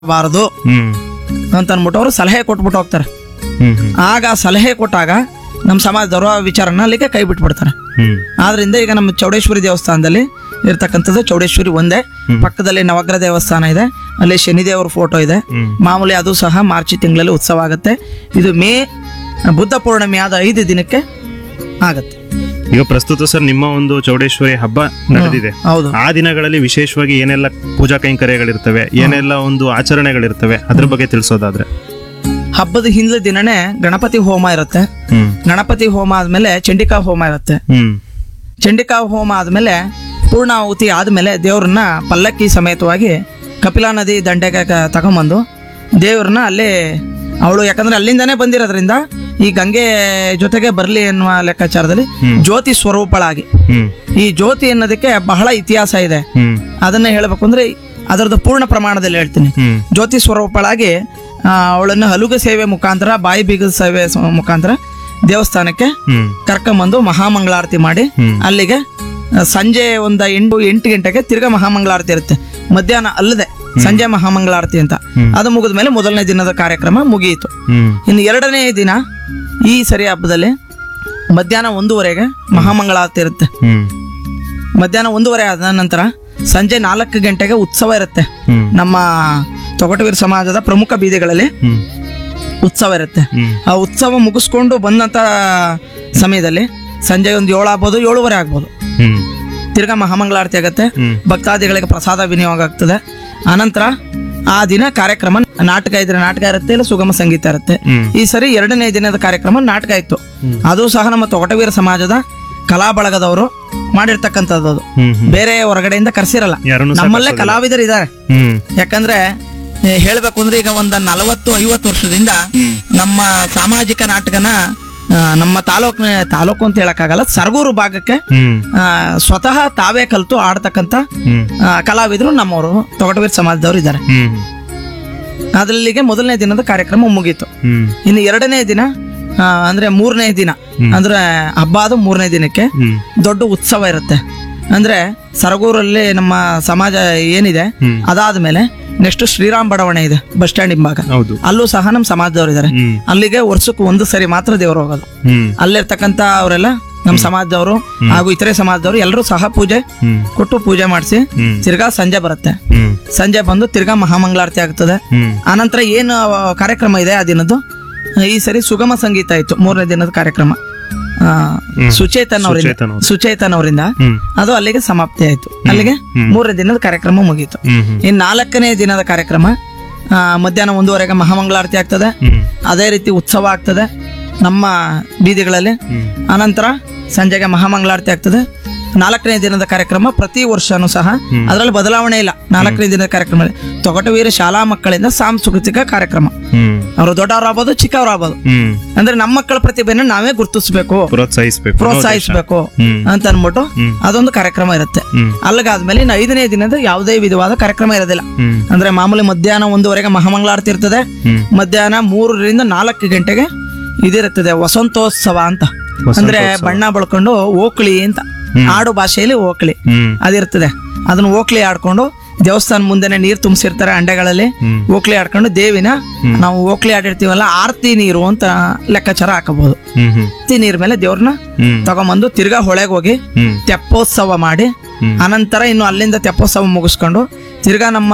ಬಾರದು ಹ್ಮ್ ಅಂತ ಅಂದ್ಬಿಟ್ಟು ಅವರು ಸಲಹೆ ಕೊಟ್ಬಿಟ್ಟು ಹೋಗ್ತಾರೆ ಹ್ಮ್ ಹ್ಮ್ ಆಗ ಸಲಹೆ ಕೊಟ್ಟಾಗ ನಮ್ಮ ಸಮಾಜದವರು ಆ ವಿಚಾರನ ಅಲ್ಲಿಗೆ ಕೈ ಬಿಟ್ಬಿಡ್ತಾರೆ ಹ್ಮ್ ಆದ್ರಿಂದ ಈಗ ನಮ್ಮ ಚೌಡೇಶ್ವರಿ ದೇವಸ್ಥಾನದಲ್ಲಿ ಇರ್ತಕ್ಕಂಥದ್ದು ಚೌಡೇಶ್ವರಿ ಒಂದೇ ಪಕ್ಕದಲ್ಲಿ ನವಗ್ರಹ ದೇವಸ್ಥಾನ ಇದೆ ಅಲ್ಲಿ ಶನಿದೇವರ ಫೋಟೋ ಇದೆ ಹ್ಮ್. ಮಾಮೂಲಿ ಅದು ಸಹ ಮಾರ್ಚ್ ತಿಂಗಳಲ್ಲಿ ಉತ್ಸವ ಆಗುತ್ತೆ ಇದು ಮೇ ಬುದ್ಧ ಪೂರ್ಣಿಮೆ ಆದ ಐದು ದಿನಕ್ಕೆ ಆಗತ್ತೆ ಈಗ ಪ್ರಸ್ತುತ ಸರ್ ನಿಮ್ಮ ಒಂದು ಚೌಡೇಶ್ವರಿ ಹಬ್ಬ ನಡೆದಿದೆ ಹೌದು ಆ ದಿನಗಳಲ್ಲಿ ವಿಶೇಷವಾಗಿ ಏನೆಲ್ಲ ಪೂಜಾ ಕೈಂಕರ್ಯಗಳಿರ್ತವೆ ಏನೆಲ್ಲ ಒಂದು ಆಚರಣೆಗಳಿರ್ತವೆ ಅದ್ರ ಬಗ್ಗೆ ತಿಳಿಸೋದಾದ್ರೆ ಹಬ್ಬದ ಹಿಂದಿನ ದಿನನೇ ಗಣಪತಿ ಹೋಮ ಇರುತ್ತೆ ಹ್ಮ್ ಗಣಪತಿ ಹೋಮ ಆದ್ಮೇಲೆ ಚಂಡಿಕಾ ಹೋಮ ಇರುತ್ತೆ ಹ್ಮ್ ಚಂಡಿಕಾ ಹೋಮ ಆದಮೇಲೆ ಪೂರ್ಣಾಹುತಿ ಆದಮೇಲೆ ದೇವ್ರನ್ನ ಪಲ್ಲಕ್ಕಿ ಸಮೇತವಾಗಿ ಕಪಿಲಾ ನದಿ ದಂಡೆಗೆ ಕ- ತಗೊಂಬಂದು ದೇವ್ರನ್ನ ಅಲ್ಲಿ ಅವಳು ಯಾಕಂದ್ರೆ ಅಲ್ಲಿಂದನೇ ಬಂದಿರೋದ್ರಿಂದ ಈ ಗಂಗೆ ಜೊತೆಗೆ ಬರಲಿ ಎನ್ನುವ ಲೆಕ್ಕಾಚಾರದಲ್ಲಿ ಜ್ಯೋತಿ ಸ್ವರೂಪಳಾಗಿ ಹ್ಮ್ ಈ ಜ್ಯೋತಿ ಅನ್ನೋದಕ್ಕೆ ಬಹಳ ಇತಿಹಾಸ ಇದೆ ಹ್ಮ್ ಅದನ್ನ ಹೇಳಬೇಕು ಅಂದ್ರೆ ಅದರದ್ದು ಪೂರ್ಣ ಪ್ರಮಾಣದಲ್ಲಿ ಹೇಳ್ತೀನಿ ಹ್ಮ್ ಜ್ಯೋತಿ ಸ್ವರೂಪಳಾಗಿ ಆ, ಅವಳನ್ನು ಹಲುಗ ಸೇವೆ ಮುಖಾಂತರ ಬಾಯಿ ಬೀಗದ ಸೇವೆ ಸ- ಮುಖಾಂತರ ದೇವಸ್ಥಾನಕ್ಕೆ ಹ್ಮ್ ಕರ್ಕೊಂಬಂದು ಮಹಾಮಂಗಳಾರತಿ ಮಾಡಿ ಹ್ಮ್. ಅಲ್ಲಿಗೆ ಆ, ಸಂಜೆ ಒಂದು ಎಂಟು ಎಂಟು ಗಂಟೆಗೆ ತಿರ್ಗಾ ಮಹಾಮಂಗಳಾರತಿ ಇರುತ್ತೆ ಮಧ್ಯಾಹ್ನ ಅಲ್ಲದೆ ಸಂಜೆ ಮಹಾಮಂಗಳಾರತಿ ಅಂತ ಅದು ಮುಗಿದ ಮೇಲೆ ಮೊದಲನೇ ದಿನದ ಕಾರ್ಯಕ್ರಮ ಮುಗಿಯಿತು ಹ್ಮ್ ಇನ್ನು ಎರಡನೇ ದಿನ ಈ ಸರಿ ಹಬ್ಬದಲ್ಲಿ ಮಧ್ಯಾಹ್ನ ಒಂದೂವರೆಗೆ ಮಹಾಮಂಗಳಾರತಿ ಇರುತ್ತೆ ಹ್ಮ್ ಮಧ್ಯಾಹ್ನ ಒಂದೂವರೆ ಆದ ನಂತರ ಸಂಜೆ ನಾಲ್ಕು ಗಂಟೆಗೆ ಉತ್ಸವ ಇರುತ್ತೆ ಹ್ಮ್ ನಮ್ಮ ತೊಗಟವೀರ ಸಮಾಜದ ಪ್ರಮುಖ ಬೀದಿಗಳಲ್ಲಿ ಹ್ಮ್ ಉತ್ಸವ ಇರುತ್ತೆ ಹ್ಮ್ ಆ ಉತ್ಸವ ಮುಗಿಸ್ಕೊಂಡು ಬಂದಂತ ಸಮಯದಲ್ಲಿ ಸಂಜೆ ಒಂದು ಏಳು ಆಗ್ಬೋದು ಏಳುವರೆ ಆಗ್ಬೋದು ಹ್ಮ್ ತಿರ್ಗಾ ಮಹಾಮಂಗಳಾರತಿ ಆಗುತ್ತೆ ಹ್ಮ್. ಭಕ್ತಾದಿಗಳಿಗೆ ಪ್ರಸಾದ ವಿನಿಯೋಗ ಆಗ್ತದೆ ಆನಂತರ ಆ ದಿನ ಕಾರ್ಯಕ್ರಮ ನಾಟಕ ಇದ್ರೆ ನಾಟಕ ಇರುತ್ತೆ ಇಲ್ಲ ಸುಗಮ ಸಂಗೀತ ಇರುತ್ತೆ ಹ್ಮ್. ಈ ಸರಿ ಎರಡನೇ ದಿನದ ಕಾರ್ಯಕ್ರಮ ನಾಟಕ ಇತ್ತು ಅದು ಸಹ ನಮ್ಮ ತೊಗಟವೀರ ಸಮಾಜದ ಕಲಾ ಬಳಗದವರು ಮಾಡಿರ್ತಕ್ಕಂಥದ್ದು ಅದು ಹ್ಮ್ ಹ್ಮ್ ಬೇರೆ ಹೊರಗಡೆಯಿಂದ ಕರ್ಸಿರಲ್ಲ ಯಾರನ್ನು ಸಹ ನಮ್ಮಲ್ಲೇ ಕರ್ಸೋದಿಲ್ಲ. ಕಲಾವಿದರು ಇದ್ದಾರೆ ಹ್ಮ್ ಯಾಕಂದ್ರೆ ಏ, ಹೇಳ್ಬೇಕು ಅಂದ್ರೆ ಈಗ ಒಂದ ನಲವತ್ತು ಐವತ್ತು ವರ್ಷದಿಂದ ನಮ್ಮ ಸಾಮಾಜಿಕ ನಾಟಕನ ಆ, ನಮ್ಮ ತಾಲೂಕಿನ ತಾಲೂಕು ಅಂತ ಹೇಳಕ್ಕಾಗಲ್ಲ ಸರಗೂರು ಭಾಗಕ್ಕೆ ಹ್ಮ್ ಆ, ಸ್ವತಃ ತಾವೇ ಕಲ್ತು ಆಡ್ತಕ್ಕಂಥ ಹ್ಮ್ ಆ, ಕಲಾವಿದರು ನಮ್ಮವರು ತೊಗಟವೀರ ಸಮಾಜದವರು ಇದ್ದಾರೆ ಹ್ಮ್ ಅದ್ರಲ್ಲಿಗೆ ಮೊದಲನೇ ದಿನದ ಕಾರ್ಯಕ್ರಮ ಮುಗೀತು ಹ್ಮ್ ಇನ್ನು ಎರಡನೇ ದಿನ ಆ, ಅಂದ್ರೆ ಮೂರನೇ ದಿನ ಅಂದ್ರೆ ಹಬ್ಬ ಆದ ಮೂರನೇ ದಿನಕ್ಕೆ ಹ್ಮ್ ದೊಡ್ಡ ಉತ್ಸವ ಇರುತ್ತೆ ಅಂದ್ರೆ ಸರಗೂರಲ್ಲಿ ನಮ್ಮ ಸಮಾಜ ಏನಿದೆ ಹ್ಮ್. ಅದಾದ್ಮೇಲೆ ನೆಕ್ಸ್ಟ್ ಶ್ರೀರಾಮ್ ಬಡಾವಣೆ ಇದೆ ಬಸ್ ಸ್ಟ್ಯಾಂಡ್ ಹಿಂಭಾಗ ಹೌದು ಅಲ್ಲೂ ಸಹ ನಮ್ಮ ಸಮಾಜದವ್ರು ಇದ್ದಾರೆ ಹ್ಮ್ ಅಲ್ಲಿಗೆ ವರ್ಷಕ್ಕೆ ಒಂದು ಸರಿ ಮಾತ್ರ ದೇವರು ಹೋಗೋದು ಹ್ಮ್ ಅಲ್ಲಿರ್ತಕ್ಕಂಥ ಅವರೆಲ್ಲ ನಮ್ಮ ಸಮಾಜದವರು ಹಾಗೂ ಇತರೆ ಸಮಾಜದವರು ಎಲ್ಲರೂ ಸಹ ಪೂಜೆ ಹ್ಮ್ ಕೊಟ್ಟು ಪೂಜೆ ಮಾಡಿಸಿ ಹ್ಮ್ ತಿರ್ಗಾ ಸಂಜೆ ಬರುತ್ತೆ ಹ್ಮ್ ಸಂಜೆ ಬಂದು ತಿರ್ಗಾ ಮಹಾಮಂಗಳಾರತಿ ಆಗ್ತದೆ ಹ್ಮ್ ಆನಂತರ ಏನು ಆ, ಕಾರ್ಯಕ್ರಮ ಇದೆ ಆ ದಿನದ್ದು ಈ ಸರಿ ಸುಗಮ ಸಂಗೀತ ಇತ್ತು ಮೂರನೇ ದಿನದ ಕಾರ್ಯಕ್ರಮ ಆ, ಸುಚೇತನ್ ಅವರಿಂದ ಸುಚೇತನ್ ಅವ್ರು. ಸುಚೇತನ್ ಅವರಿಂದ ಹ್ಮ್ ಅದು ಅಲ್ಲಿಗೆ ಸಮಾಪ್ತಿ ಆಯ್ತು ಅಲ್ಲಿಗೆ ಮೂರನೇ ದಿನದ ಕಾರ್ಯಕ್ರಮ ಮುಗೀತು ಹ್ಮ್ ಹ್ಮ್ ಇನ್ನು ನಾಲ್ಕನೇ ದಿನದ ಕಾರ್ಯಕ್ರಮ ಆ, ಮಧ್ಯಾಹ್ನ ಒಂದೂವರೆಗೆ ಮಹಾಮಂಗಳಾರತಿ ಆಗ್ತದೆ ಹ್ಮ್ ಅದೇ ರೀತಿ ಉತ್ಸವ ಆಗ್ತದೆ ನಮ್ಮ ಬೀದಿಗಳಲ್ಲಿ ಹ್ಮ್ ಆನಂತರ ಸಂಜೆಗೆ ಮಹಾಮಂಗಳಾರತಿ ಆಗ್ತದೆ ನಾಲ್ಕನೇ ದಿನದ ಕಾರ್ಯಕ್ರಮ ಪ್ರತಿ ವರ್ಷನೂ ಸಹ ಅದರಲ್ಲಿ ಬದಲಾವಣೆ ಇಲ್ಲ ನಾಲ್ಕನೇ ದಿನದ ಕಾರ್ಯಕ್ರಮ ತೊಗಟವೀರ ಶಾಲಾ ಮಕ್ಕಳಿಂದ ಸಾಂಸ್ಕೃತಿಕ ಕಾರ್ಯಕ್ರಮ ಹ್ಮ್ ಅವರು ದೊಡ್ಡವರಾಗ್ಬೋದು ಚಿಕ್ಕವರಾಗ್ಬೋದು ಹ್ಮ್ ಅಂದ್ರೆ ನಮ್ಮ ಮಕ್ಕಳ ಪ್ರತಿಭೆನ ನಾವೇ ಗುರುತಿಸ್ಬೇಕು ಪ್ರೋತ್ಸಾಹಿಸ್ಬೇಕು ಪ್ರೋತ್ಸಾಹಿಸ್ಬೇಕು ಹ್ಮ್. ಅಂತ ಅನ್ಬಿಟ್ಟು ಹ್ಮ್. ಅದೊಂದು ಕಾರ್ಯಕ್ರಮ ಇರುತ್ತೆ ಹ್ಮ್ ಅಲ್ಲಿಗಾದ್ಮೇಲೆ ಇನ್ನು ಐದನೇ ದಿನದ ಯಾವುದೇ ವಿಧವಾದ ಕಾರ್ಯಕ್ರಮ ಇರೋದಿಲ್ಲ ಹ್ಮ್ ಅಂದ್ರೆ ಮಾಮೂಲಿ ಮಧ್ಯಾಹ್ನ ಒಂದೂವರೆಗೆ ಮಹಾಮಂಗಳಾರತಿ ಇರ್ತದೆ ಹ್ಮ್ ಮಧ್ಯಾಹ್ನ ಮೂರರಿಂದ ನಾಲ್ಕು ಗಂಟೆಗೆ ಇದಿರುತ್ತದೆ ವಸಂತೋತ್ಸವ ಅಂತ ಅಂದ್ರೆ ಬಣ್ಣ ಬಳ್ಕೊಂಡು ಓಕ್ಳಿ ಅಂತ ಆಡು ಭಾಷೆಯಲ್ಲಿ ಓಕ್ಳಿ ಹ್ಮ್ ಅದಿರ್ತದೆ ಅದನ್ನ ಓಕ್ಳಿ ಆಡ್ಕೊಂಡು ದೇವಸ್ಥಾನ ಮುಂದೆನೆ ನೀರು ತುಂಬಿಸಿರ್ತಾರೆ ಅಂಡೆಗಳಲ್ಲಿ ಹ್ಮ್. ಓಕ್ಳಿ ಆಡ್ಕೊಂಡು ದೇವಿನ ನಾವು ಓಕ್ಳಿ ಆಡಿರ್ತೀವಲ್ಲ ಆರ್ತಿ ನೀರು ಅಂತ ಲೆಕ್ಕಾಚಾರ ಹಾಕಬಹುದು ಹ್ಮ್ ಹ್ಮ್ ಆರ್ತಿ ನೀರ್ ಮೇಲೆ ದೇವ್ರನ್ನ ಹ್ಮ್ ತಗೊಂಬಂದು ತಿರ್ಗಾ ಹೊಳೆಗೆ ಹೋಗಿ ಹ್ಮ್ ತೆಪ್ಪೋತ್ಸವ ಮಾಡಿ ಹ್ಮ್. ಅನಂತರ ಇನ್ನು ಅಲ್ಲಿಂದ ತೆಪ್ಪೋತ್ಸವ ಮುಗಿಸ್ಕೊಂಡು ತಿರ್ಗಾ ನಮ್ಮ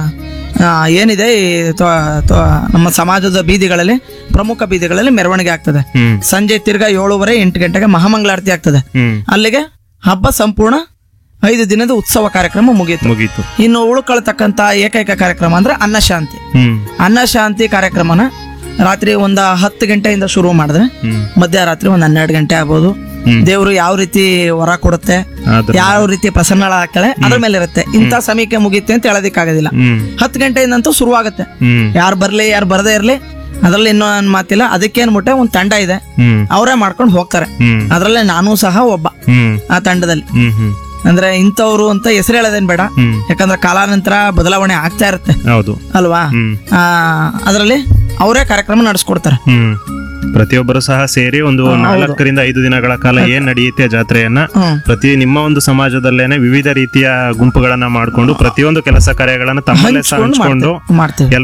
ಆ, ಏನಿದೆ ಈ ತ್ವ- ತ್ವ- ನಮ್ಮ ಸಮಾಜದ ಬೀದಿಗಳಲ್ಲಿ ಪ್ರಮುಖ ಬೀದಿಗಳಲ್ಲಿ ಮೆರವಣಿಗೆ ಆಗ್ತದೆ ಹ್ಮ್ ಸಂಜೆ ತಿರ್ಗಾ ಏಳುವರೆ ಎಂಟು ಗಂಟೆಗೆ ಮಹಾಮಂಗಳಾರತಿ ಆಗ್ತದೆ ಹ್ಮ್ ಅಲ್ಲಿಗೆ ಹಬ್ಬ ಸಂಪೂರ್ಣ ಐದು ದಿನದ ಉತ್ಸವ ಕಾರ್ಯಕ್ರಮ ಮುಗೀತು ಮುಗೀತು ಇನ್ನು ಉಳ್ಕೊಳ್ತಕ್ಕಂತ ಏಕೈಕ ಕಾರ್ಯಕ್ರಮ ಅಂದ್ರೆ ಅನ್ನಶಾಂತಿ ಹ್ಮ್ ಅನ್ನಶಾಂತಿ ಕಾರ್ಯಕ್ರಮನ ರಾತ್ರಿ ಒಂದು ಹತ್ತು ಗಂಟೆಯಿಂದ ಶುರು ಮಾಡಿದ್ರೆ ಹ್ಮ್ ಮಧ್ಯರಾತ್ರಿ ಒಂದು ಹನ್ನೆರಡು ಗಂಟೆ ಆಗ್ಬೋದು ಹ್ಮ್. ದೇವರು ಯಾವ ರೀತಿ ವರ ಕೊಡುತ್ತೆ ಆದ್ರೆ ಯಾವ ರೀತಿ ಪ್ರಸನ್ನಳಾಗ್ತಾಳೆ ಅದ್ರ ಮೇಲೆ ಇರುತ್ತೆ ಇಂಥ ಸಮಯಕ್ಕೆ ಮುಗೀತೆ ಅಂತ ಹೇಳೋದಕ್ಕಾಗೋದಿಲ್ಲ ಹ್ಮ್ ಹತ್ತು ಗಂಟೆಯಿಂದಂತೂ ಶುರುವಾಗುತ್ತೆ ಹ್ಮ್ ಯಾರು ಬರ್ಲಿ ಯಾರು ಬರದೇ ಇರ್ಲಿ ಅದ್ರಲ್ಲಿ ಇನ್ನೂ ನನ್ ಮಾತಿಲ್ಲ ಅದಕ್ಕೆ ಅನ್ಬಿಟ್ಟೆ ಒಂದು ತಂಡ ಇದೆ ಹ್ಮ್ ಅವರೇ ಮಾಡ್ಕೊಂಡು ಹೋಗ್ತಾರೆ ಹ್ಮ್ ಅದ್ರಲ್ಲೇ ನಾನು ಸಹ ಒಬ್ಬ ಹ್ಮ್ ಆ ತಂಡದಲ್ಲಿ ಹ್ಮ್ ಹ್ಮ್ ಅಂದ್ರೆ ಇಂಥವ್ರು ಅಂತ ಹೆಸರು ಹೇಳೋದೇನ್ ಬೇಡ ಹ್ಮ್ ಯಾಕಂದ್ರೆ ಕಾಲಾನಂತರ ಬದಲಾವಣೆ ಆಗ್ತಾ ಇರುತ್ತೆ ಹೌದು ಅಲ್ವಾ ಹ್ಮ್ ಆ ಅದರಲ್ಲಿ ಅವರೇ ಕಾರ್ಯಕ್ರಮ ನಡೆಸ್ಕೊಡ್ತಾರೆ ಹ್ಮ್ ಪ್ರತಿಯೊಬ್ಬರು ಸಹ ಸೇರಿ ಒಂದು ನಾಲ್ಕರಿಂದ ಐದು ದಿನಗಳ ಕಾಲ ಏನ್ ನಡೆಯುತ್ತೆ ಜಾತ್ರೆಯನ್ನ ಹ್ಮ್ ಪ್ರತಿ ನಿಮ್ಮ ಒಂದು ಸಮಾಜದಲ್ಲೇನೆ ವಿವಿಧ ರೀತಿಯ ಗುಂಪುಗಳನ್ನ ಮಾಡ್ಕೊಂಡು ಪ್ರತಿಯೊಂದು ಕೆಲಸ ಕಾರ್ಯಗಳನ್ನ ತಮ್ಮಲ್ಲೇ ಸಹ ಹಂಚ್ಕೊಂಡು ಹಂಚ್ಕೊಂಡು ಮಾಡ್ತೇವೆ ಮಾಡ್ತೇವೆ